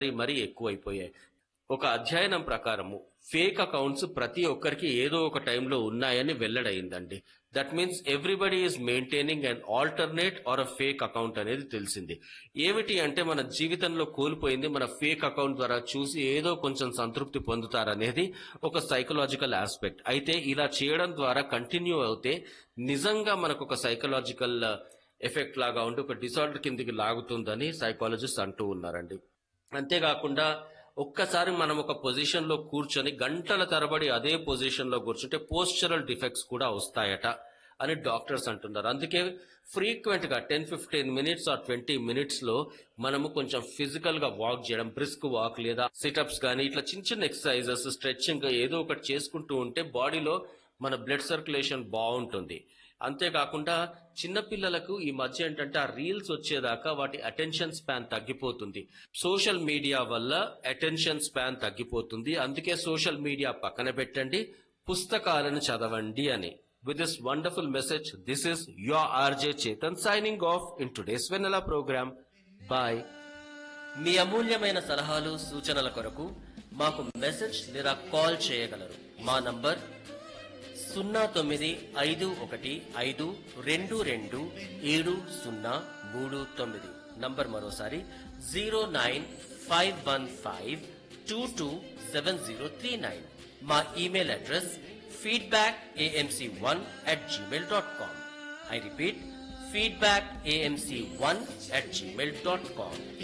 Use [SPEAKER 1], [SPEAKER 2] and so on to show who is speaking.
[SPEAKER 1] మరీ ఎక్కువైపోయాయి ఒక అధ్యయనం ప్రకారము ఫేక్ అకౌంట్స్ ప్రతి ఒక్కరికి ఏదో ఒక టైంలో ఉన్నాయని వెల్లడైందండి that means everybody is maintaining an alternate or a fake account అనేది తెలిసింది ఏమిటి అంటే మన జీవితంలో కోల్పోయింది మన ఫేక్ అకౌంట్ ద్వారా చూసి ఏదో కొంచెం సంతృప్తి పొందుతారనేది ఒక సైకలాజికల్ ఆస్పెక్ట్ అయితే ఇలా చేయడం ద్వారా కంటిన్యూ అవుతే నిజంగా మనకు ఒక సైకలాజికల్ ఎఫెక్ట్ లాగా ఉండి ఒక డిసార్డర్ కిందికి లాగుతుందని సైకాలజిస్ట్ అంటూ ఉన్నారండి అంతేకాకుండా ఒక్కసారి మనం ఒక పొజిషన్ లో కూర్చొని గంటల తరబడి అదే పొజిషన్ లో కూర్చుంటే పోస్చరల్ డిఫెక్ట్స్ కూడా వస్తాయట అని డాక్టర్స్ అంటున్నారు అందుకే ఫ్రీక్వెంట్ గా ten fifteen minutes or twenty minutes లో మనము కొంచెం ఫిజికల్ గా వాక్ చేయడం బ్రిస్క్ వాక్ లేదా సిటప్స్ కానీ ఇట్లా చిన్న చిన్న ఎక్సర్సైజెస్ స్ట్రెచ్చింగ్ ఏదో ఒకటి చేసుకుంటూ ఉంటే బాడీలో మన బ్లడ్ సర్క్యులేషన్ బాగుంటుంది అంతేకాకుండా చిన్నపిల్లలకు ఈ మధ్య ఏంటంటే ఆ రీల్స్ వచ్చేదాకా వాటి అటెన్షన్ స్పాన్ తగ్గిపోతుంది సోషల్ మీడియా వల్ల అటెన్షన్ స్పాన్ తగ్గిపోతుంది అందుకే సోషల్ మీడియా పక్కన పెట్టండి పుస్తకాలను చదవండి అని with this wonderful message this is your RJ Chetan signing off in today's Vennela programme bye
[SPEAKER 2] మీ అమూల్యమైన సలహాలు సూచనల కొరకు మాకు మెసేజ్ లేదా కాల్ చేయగలరు మా నంబర్ సున్నా తొమ్మిది ఐదు ఒకటి ఐదు రెండు రెండు ఏడు సున్నా మూడు తొమ్మిది నంబర్ మరోసారి zero nine five one five two two seven zero three nine మా email address feedback AMC one at Gmail dot com I repeat feedback AMC one at Gmail dot com